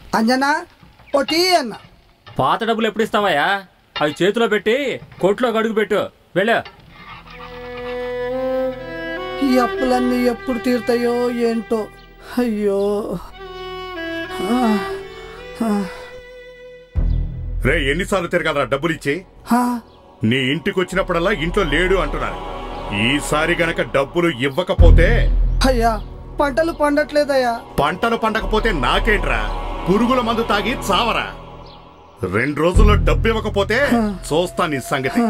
Anjana O T అన్న పాత డబ్బులు ఎప్పుడు ఇస్తావయ్యా అవి చేతిలో పెట్టి కొట్లో గడుగు పెట్టు వెళ్ళా ఈ అప్పులన్నీ ఎప్పుడు తీరుతాయో ఏంటో అయ్యో ఆ, ఆ, రే ఎన్నిసార్లు తిరగలరా డబ్బులు ఇచ్చి ఆ. నీ ఇంటికి వచ్చినప్పుడల్లా ఇంట్లో లేడు అంటున్నారు ఈసారి గనక డబ్బులు ఇవ్వకపోతే అయ్యా పంటలు పండట్లేదయ్యా పంటలు పండకపోతే నాకేంట్రా పురుగుల మందు తాగి చావరా రెండు రోజుల్లో డబ్బు ఇవ్వకపోతే చూస్తా నీ సంగతి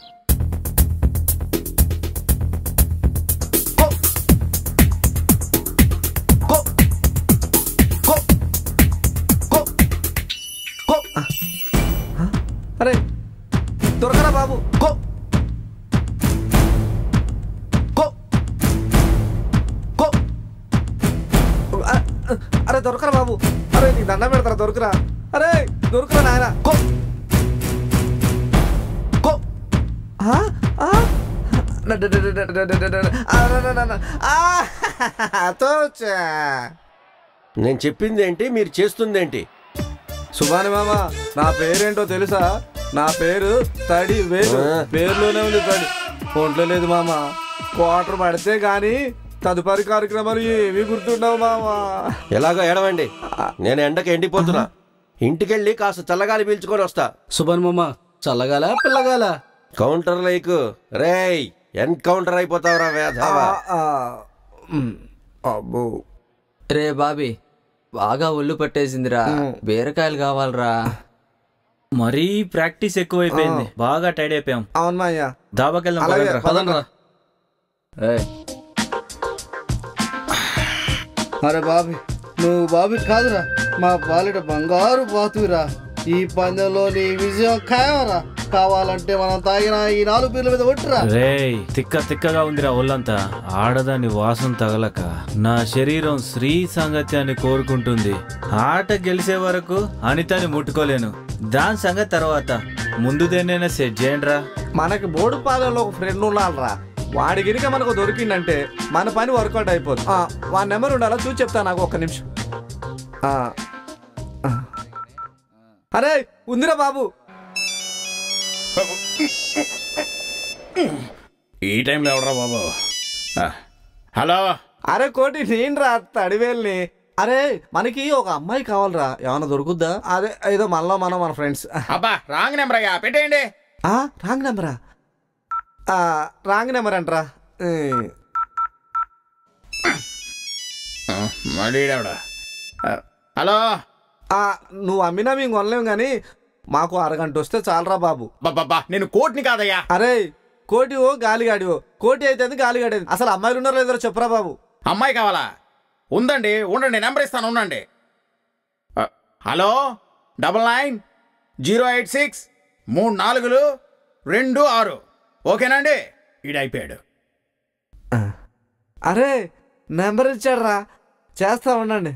అరే దొరకరా బాబు కో కో కో అ- అరే దొరకరా బాబు అరే నీకు దండం పెడతారా దొరకరా అరే దొరకరా నాయన కో కో ఆ? ఆ? డ- డ- డ- డ- డ- డ- డ- డ- ఆ, న- న- న- న- ఆ, తోచా నేను చెప్పింది ఏంటి మీరు చేస్తుంది ఏంటి సుభాని మామ నా పేరేంటో తెలుసా నా పేరు తడి వేలు ఆ. పేరులోనే ఉంది తడి ఒంట్లో లేదు మామ క్వార్టర్ పడితే గాని తదుపరి కార్యక్రమాలు ఏమీ గుర్తుండవు మామ ఎలాగో ఏడవండి నేను ఎండకి ఎండిపోతున్నా ఇంటికెళ్ళి కాస్త చల్లగాలి పీల్చుకొని వస్తా సుభన్ మామ చల్లగాల పిల్లగాల కౌంటర్ లైక్ రేయ్ ఎన్కౌంటర్ అయిపోతావురా వేధవా ఆ, ఉమ్, అబ్బో రే బాబీ బాగా ఒళ్ళు పట్టేసిందిరా బీరకాయలు కావాలరా మరీ ప్రాక్టీస్ ఎక్కువైపోయింది బాగా టైడ్ అయిపోయాం అవును మాయ్యా దాబాకి వెళ్దాం అలాగే పదండ్రా. పదండ్రా. ఏయ్, అరే బాబి నువ్వు బాబి కాదురా మా బాలుడ బంగారు బాతురా ఈ పందెంలో నీ విజయం ఖాయమరా కావాలంటే మనం తాగిన ఈ నాలుగు పీర్ల మీద ఒట్టురా రేయ్ తిక్క తిక్కగా ఉందిరా ఒళ్ళంతా ఆడదాని వాసన తగలక నా శరీరం స్త్రీ సాంగత్యాన్ని కోరుకుంటుంది ఆట గెలిచే వరకు అనితని ముట్టుకోలేను దాని సంగతి తర్వాత ముందు దేన్నైనా సెట్ చేయండిరా మనకి బోర్డు పాలెంలో ఒక ఫ్రెండ్ ఉన్నాడురా వాడి గిరిక మనకు దొరికిందంటే మన పని వర్కౌట్ అయిపోతుంది ఆ, వాడి నెంబర్ ఉండాలా చూసి చెప్తా నాకు ఒక్క నిమిషం ఆ, ఆ. అరే ఉందిరా బాబు ఈ టైంలో ఎవడరా బాబు ఆ, హలో అరే కోటి నేను రా తడివేల్ని అరే మనకి ఒక అమ్మాయి కావాలరా ఏమైనా దొరుకుద్దా అదే ఏదో మనలో మనం మన ఫ్రెండ్స్ అబ్బా రాంగ్ నెంబర్ అయ్యా పెట్టేయండి ఆ రాంగ్ నెంబరా ఆ, రాంగ్ నెంబర్ అంటరా ఏ, మళ్ళీ ఈడెవడా? ఆ, హలో ఆ, నువ్వు అమ్మినా మేము కొనలేము కానీ మాకు అరగంట వస్తే చాలరా బాబు బాబా నేను కోట్ని కాదయ్యా అరే కోటి ఓ గాలిగాడివో కోటి అయితే గాలిగాడేది అసలు అమ్మాయిలు ఉన్నారో లేదో చెప్పురా బాబు అమ్మాయి కావాలా ఉందండి ఉండండి నెంబర్ ఇస్తాను ఉండండి ఆ, hello double nine zero eight six మూడు నాలుగులు రెండు ఆరు ఓకేనండి ఈడైపోయాడు అరే నెంబర్ ఇచ్చాడ్రా చేస్తా ఉండండి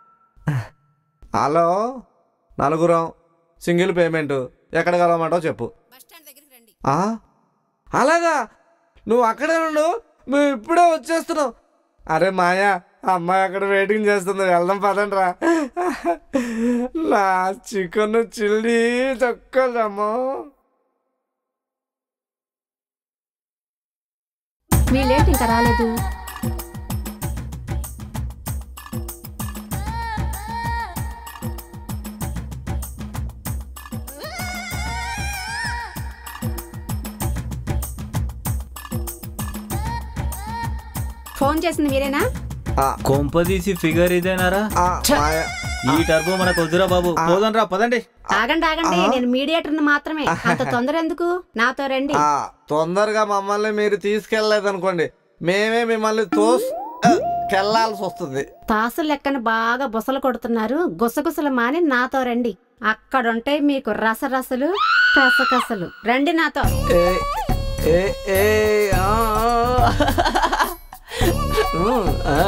హలో నలుగురం సింగిల్ పేమెంట్ ఎక్కడ కలవమంటావు చెప్పు ఆ? అలాగా నువ్వు అక్కడే ఉండు మేము ఇప్పుడే వచ్చేస్తున్నాం అరే మాయా అమ్మాయి అక్కడ వెయిటింగ్ చేస్తుంది వెళ్దాం పదండ్రా నా చికెన్ చిల్లీ తక్కువమ్మో వీళ్ళేంటి ఇంకా రాలేదు ఫోన్ చేసింది మీరేనా కొంపదీసి ఫిగర్ ఇదేనారా మాయా ఈ టర్బో మనకు వద్దురా బాబు పోదండ్రా పదండి ఆగండి ఆగండి నేను మీడియేటర్ని మాత్రమే అంత తొందర ఎందుకు నాతో రండి ఆ, తొందరగా మమ్మల్ని మీరు తీసుకెళ్ళలేదనుకోండి మేమే మిమ్మల్ని తోస్ ఆ, కెళ్ళాల్సి వస్తుంది తాసులు లెక్కన బాగా బుసలు కొడుతున్నారు గుసగుసలు మాని నాతో రండి అక్కడుంటే మీకు రసరసలు కసకసలు రండి నాతో ఏ ఏ ఏ ఆ, ఆ. ఉమ్, ఆ,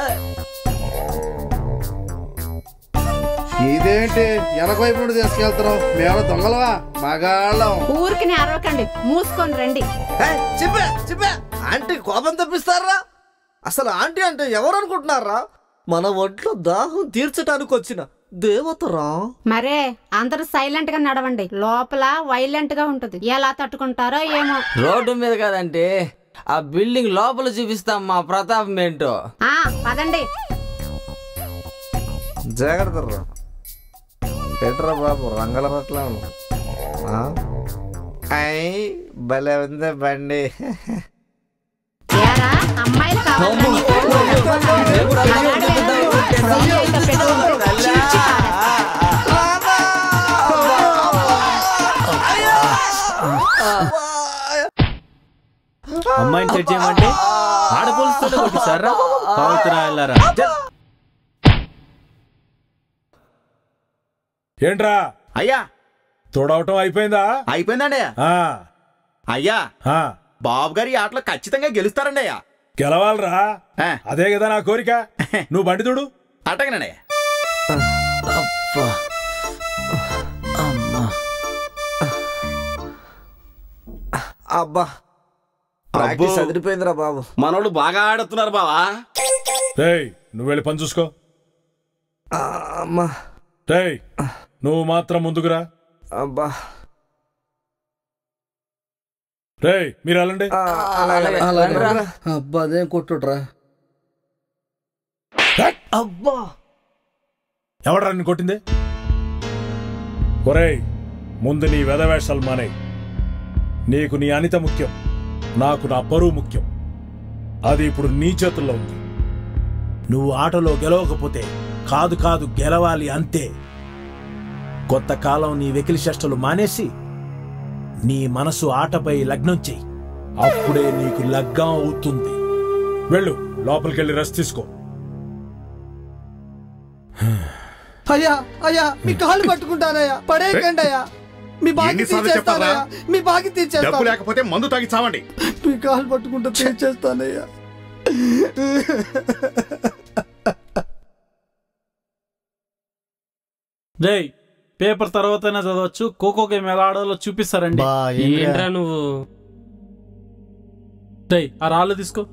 ఇదేంటి వెనక వైపు నుండి తీసుకెళ్తున్నావు మేము దొంగలవా మగాళ్ళం ఊరికి అరవకండి మూసుకొని రండి ఏ, చెప్పా చెప్పా ఆంటీ కోపం తప్పిస్తారా అసలు ఆంటీ అంటే ఎవరు అనుకుంటున్నారా మన ఒంట్లో దాహం తీర్చడానికి వచ్చిన దేవతరా మరే అందరూ సైలెంట్ గా నడవండి లోపల వైలెంట్ గా ఉంటుంది ఎలా తట్టుకుంటారో ఏమో రోడ్డు మీద కదంటే ఆ బిల్డింగ్ లోపల చూపిస్తాం మా ప్రతాపం ఏంటో ఆ పదండి జాగ్రత్త రా బెటరా బాబు రంగల పట్ల అయ్యి భలే ఉంది బండి ఏరా అమ్మాయిలు కావాలా నీకు? మగాడివేనా? సొంత పెట్టుకుంటూ చీల్చి పారేస్తా. అమ్మాయిని సెట్ చేయమంటే ఆడపోలుతో కొట్టిస్తారా పవిత్ర వెళ్ళారా ఏంట్రా అయ్యా తోడవటం అయిపోయిందా అయిపోయిందండి ఆ, అయ్యా ఆ, బాబు గారు ఈ ఆటలో ఖచ్చితంగా గెలుస్తారండి అయ్యా గెలవాలరా ఆ. అదే కదా నా కోరిక నువ్వు బండి తోడు అట్టగనండి అబ్బా అమ్మా అబ్బా ప్రాక్టీస్ అదిరిపోయిందిరా బాబు మనోళ్ళు బాగా ఆడుతున్నారు బావా రేయ్ నువ్వు వెళ్ళి పని చూసుకో ఆ, అమ్మా రేయ్ నువ్వు మాత్రం ముందుకురా అబ్బా రేయ్ మీరు వెళ్ళండి ఆ, అలాగే. అలాగే రండిరా. అబ్బా అదేం కొట్టుట్రా అబ్బా ఎవడరా నిన్ను కొట్టింది ఒరేయ్ ముందు నీ వెధవేషాలు మానే నీకు నీ అనిత ముఖ్యం నాకు నా పరువు ముఖ్యం అది ఇప్పుడు నీ చేతుల్లో ఉంది నువ్వు ఆటలో గెలవకపోతే కాదు కాదు గెలవాలి అంతే కొత్త కాలం నీ వెకిలి చేష్టలు మానేసి నీ మనసు ఆటపై లగ్నం చెయ్యి అప్పుడే నీకు లగ్గం అవుతుంది వెళ్ళు లోపలికెళ్ళి రెస్ట్ తీసుకో అయ్యా అయ్యా మీ కాళ్ళు పట్టుకుంటానయ్యా పడేయకండి అయ్యా మీ బాకి ఎన్నిసార్లు తీసేస్తానయ్యా మీ బాకి డబ్బు తీసేస్తాను లేకపోతే మందు తాగి చావండి మీ కాళ్ళు పట్టుకుంటా తీసేస్తానయ్యా రేయ్ పేపర్ తర్వాతనే చదవచ్చు ఖోఖో గేమ్ ఎలా ఆడాలో చూపిస్తారండి బా ఏంట్రా నువ్వు రేయ్ ఆ రాళ్ళు తీసుకో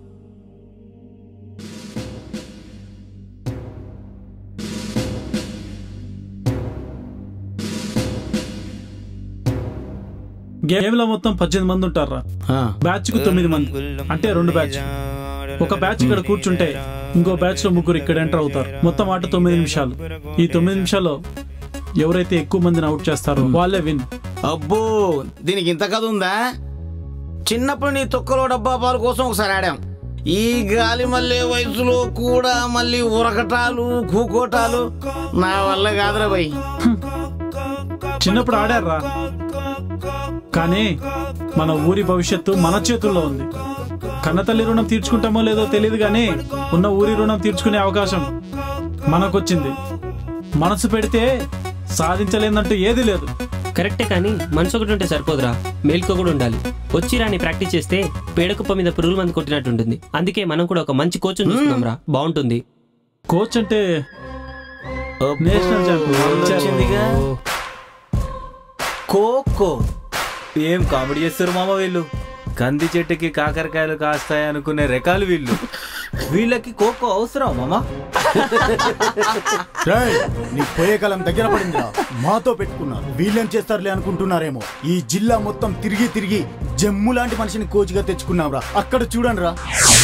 గేమ్ లో మొత్తం పద్దెనిమిది మంది ఉంటారా బ్యాచ్ కు తొమ్మిది మంది అంటే రెండు బ్యాచ్ ఒక బ్యాచ్ ఇక్కడ కూర్చుంటే ఇంకో బ్యాచ్ లో ముగ్గురు ఇక్కడ ఎంటర్ అవుతారు మొత్తం ఆట తొమ్మిది నిమిషాలు ఈ తొమ్మిది నిమిషాల్లో ఎవరైతే ఎక్కువ మందిని అవుట్ చేస్తారో వాళ్ళే విన్ అబ్బో దీనికి ఇంత కథ ఉందా చిన్నప్పుడు నీ తొక్కలో డబ్బా పాలు కోసం ఒకసారి ఆడాం ఈ గాలి మళ్ళీ వయసులో కూడా మళ్ళీ ఉరకటాలు కూకోటాలు నా వల్ల కాదురా భయ్ చిన్నప్పుడు ఆడారా కానీ మన ఊరి భవిష్యత్తు మన చేతుల్లో ఉంది కన్నతల్లి రుణం తీర్చుకుంటామో లేదో తెలియదు కానీ ఉన్న ఊరి రుణం తీర్చుకునే అవకాశం మనకొచ్చింది మనసు పెడితే సాధించలేదంటూ ఏది లేదు కరెక్టే కానీ మనసు ఒకటి ఉంటే సరిపోదురా మేల్కో కూడా ఉండాలి వచ్చి రాని ప్రాక్టీస్ చేస్తే పేడకుప్ప మీద పురుగుల మంది కొట్టినట్టు ఉంటుంది అందుకే మనం కూడా ఒక మంచి కోచ్ చూస్తున్నాం రా బాగుంటుంది కోచ్ అంటే నేషనల్ ఛాంపియన్ వచ్చిందిగా కోకో ఏం కామెడీ చేస్తారు మామ వీళ్ళు కంది చెట్టుకి కాకరకాయలు కాస్తాయి అనుకునే రకాలు వీళ్ళు వీళ్ళకి కోకో అవసరం మామ నీ పోయే కాలం దగ్గర పడిందిరా మాతో పెట్టుకున్నారు వీళ్ళేం చేస్తారులే అనుకుంటున్నారేమో ఈ జిల్లా మొత్తం తిరిగి తిరిగి జమ్ము లాంటి మనిషిని కోచ్గా తెచ్చుకున్నాంరా అక్కడ చూడండి రా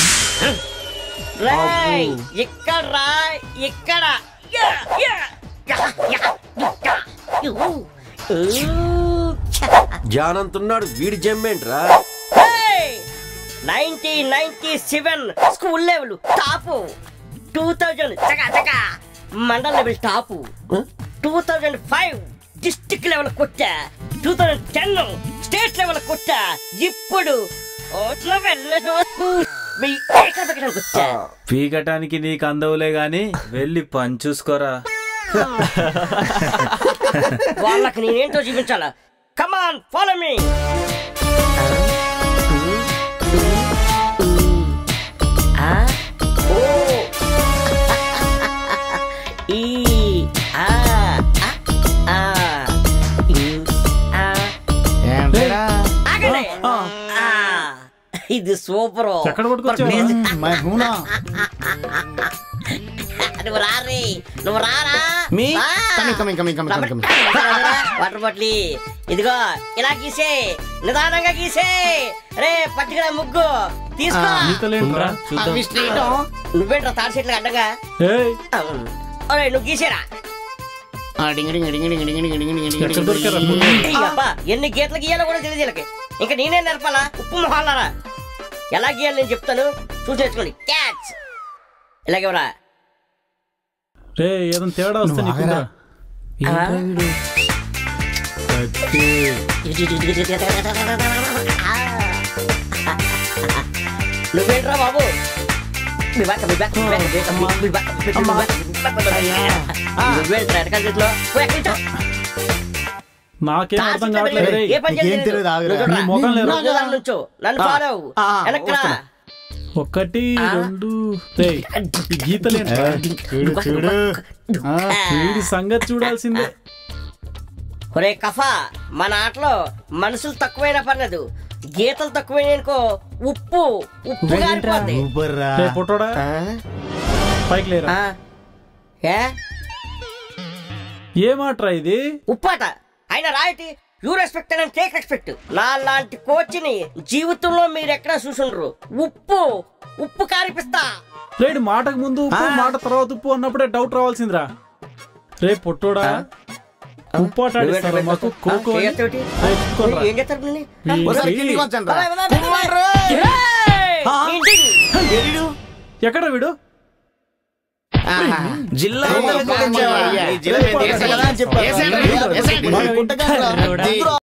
ఇక్కడ రా ఇక్కడ yeah, yeah, yeah, yeah, yeah, you. ఊ, ఛ. జానంతున్నాడు వీడి జమ్మేంట్రా hey! 1997 school level top two thousand చకా చకా Mandal level top two thousand five district level కొట్టా two thousand ten state level కొట్టా ఇప్పుడు ఓట్ల వెళ్ళను మీ ఏకపక్షానికి వచ్చా పీకటానికి నీకు అందవులే గాని వెళ్ళి పని చూసుకోరా వాళ్ళకి నేనేంటో చూపించాలా కమాన్ ఫాలో మీ ఈ ఆ ఆ, ఆ ఈ ఆ ఆగండి. ఆ, ఇది సూపర్ ఎక్కడ పట్టుకొచ్చావు? మై హూనా నువ్వు రారే నువ్వు రారా మీ ఆ. Coming coming coming coming rubber coming water bottle ఇదిగో ఇలా గీసే నిదానంగా గీసే రే పట్టుకురా ముగ్గు తీసుకో గీతలేంట్రా అవి స్ట్రైట్ నువ్వేంట్రా తాడి చెట్లకు అడ్డగా ఏయ్ ఒరే నువ్వు గీసేరా ఎక్కడ దొరికారా ఏయ్ అబ్బా, ఎన్ని గీతలు గీయాలో కూడా తెలియదు వీళ్ళకి ఇంకా నేనే నేర్పాలా ఉప్పు మొహాలరా ఎలా గీయాలి నేను చెప్తాను చూసి నేర్చుకోండి క్యాచ్ ఇలాగెవరా రే ఏదైనా తేడా వస్తే నీకుందా నువ్వేంట్రా బాబు మీ బాక, మీ బాక, మీ బాక, మీ బాక, మీ బాక, మీ బాక, మీ బాక, మీ బాక, మీ బాక. నువ్వేంట్రా వెనకాల చేతిలో పోయి అక్కడి నుంచో. నాకేం అర్థం కావట్లేదు రే ఏ పని నీకేం చేయలేదు. తెలియదు, ఆగురా. నువ్వు చూడరా. నీ ముఖం లేరా? నువ్వు దాని నుంచో. నన్ను ఫాలో అవ్వు. ఆ, వెనక్కి రా. ఒకటి రెండు రే ఈ గీతలేంట్రా చూడు చూడు ఆ, వీడి సంగతి చూడాల్సిందే ఒరే కఫా మన ఆటలో మనుషులు తక్కువైనా పర్లేదు గీతలు తక్కువైనాయనుకో ఉప్పు ఉప్పు కారిపోద్ది సూపర్ రా రే పొట్టోడా ఆ? పైకి లేరా ఆ? ఏ ఏ మాట్రా ఇది ఉప్పాట ఆయన రాయటి you respect and take respect నా లాంటి కోచ్ని జీవితంలో మీరు ఎక్కడ చూసుండ్రు ఉప్పు ఉప్పు కారిపిస్తా రేడు మాటకు ముందు ఉప్పు మాట తర్వాత ఉప్పు అన్నప్పుడే డౌట్ రావాల్సిందిరా రే పొట్టోడా ఉప్పు ఆట ఆడిస్తారా మాకు కోకో అని? చేయొత్తేమిటి? రే, చిక్కుకోరా. ఏం చేస్తారు నిన్ను? వీడికి- కిందికి వచ్చాను రా ఏయ్! ఏంటి? ఎక్కడ వీడు జిల్లా బాగా